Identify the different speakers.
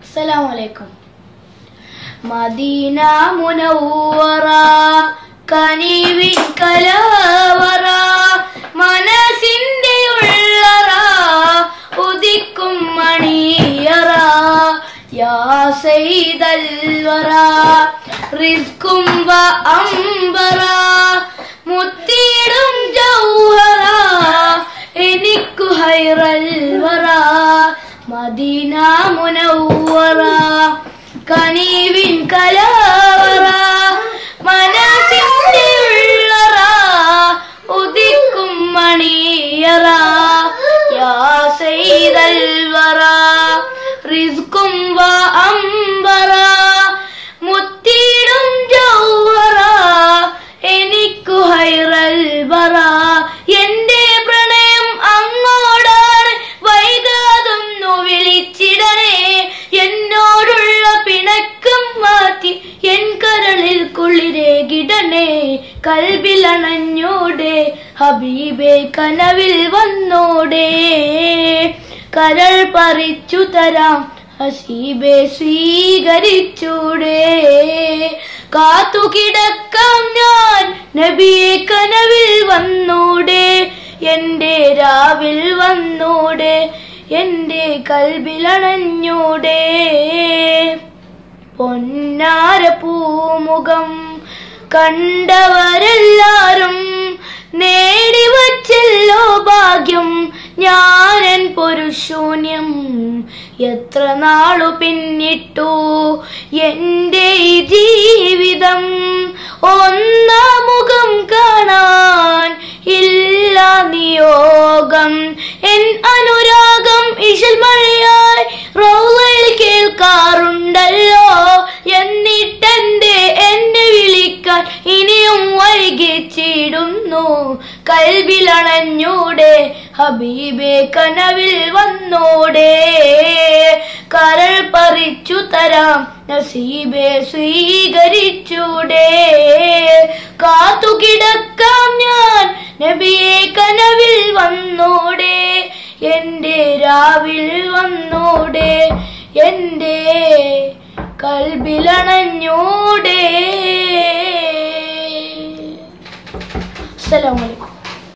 Speaker 1: അസ്സലാമലൈക്കും മദീന മുനവ്വറ കനിവിൻ കലവറ മനസ്സിന്റെ ഉള്ളറ ഉദിക്കും മണിയറ യാ സൈദൽവറ റിസ്കും വ അംബറ മുത്തിയിടും ജൗഹറ എനിക്കു ഹൈറൽ വറ മദീന മുനവ്വറ കനീവിൻ കലവറ മനസ്സിന്റെ ഉള്ളറ ഉദിക്കും മണിയറ യാ സൈദൽ വറ റിസ്കും വ അംബറ മുത്തിയിടും ജൗഹറ എനിക്കു ഹൈറൽ വറ എന്റെ പ്രണയം അങ്ങോടാണ് വൈകാതൊന്നു വിളിച്ചിടണേ എന്നോടുള്ള പിണക്കം മാറ്റി എൻ കരളിൽ കുളിരേകിടണേ കൽബിലണഞ്ഞോടെ ഹബീബെ കനവിൽ വന്നോടെ കരൾ പറിച്ചു തരാം ഹസീബെ സ്വീകരിച്ചൂടെ കാത്തുകിടക്കാം ഞാൻ നബിയെ കനവിൽ വന്നൂടെ എന്റെ രാവിൽ വന്നൂടെ എന്റെ കൽബിലണഞ്ഞൂടെ പൊന്നാര പൂമുഖം കണ്ടവരെല്ലാരും നേടിവച്ചല്ലോ ഭാഗ്യം ഞാനൻ പൊരുശൂന്യം എത്ര നാളു പിന്നിട്ടു എന്റെ ഈ ജീവിതം ഒന്നാം മുഖം കാണാൻ ഇല്ല നിയോഗം എൻ അനുരാഗം ഇശൽ മഴയായി റോളയിൽ കേൾക്കാറുണ്ടല്ലോ എന്നിട്ടെന്റെ എന്നെ വിളിക്കാൻ ഇനിയും വൈകിച്ചിടുന്നു കൽബിലണഞ്ഞൂടെ ഹബീബെ കനവിൽ വന്നോടെ കരൾ പറിച്ചു തരാം നസീബെ സ്വീകരിച്ചൂടെ കാത്തുകിടക്കാം ഞാൻ നബിയെ കനവിൽ വന്നോടെ എന്റെ രാവിൽ വന്നോടെ എന്റെ കൽബിലണഞ്ഞോടെ അസ്സലാമു അലൈക്കും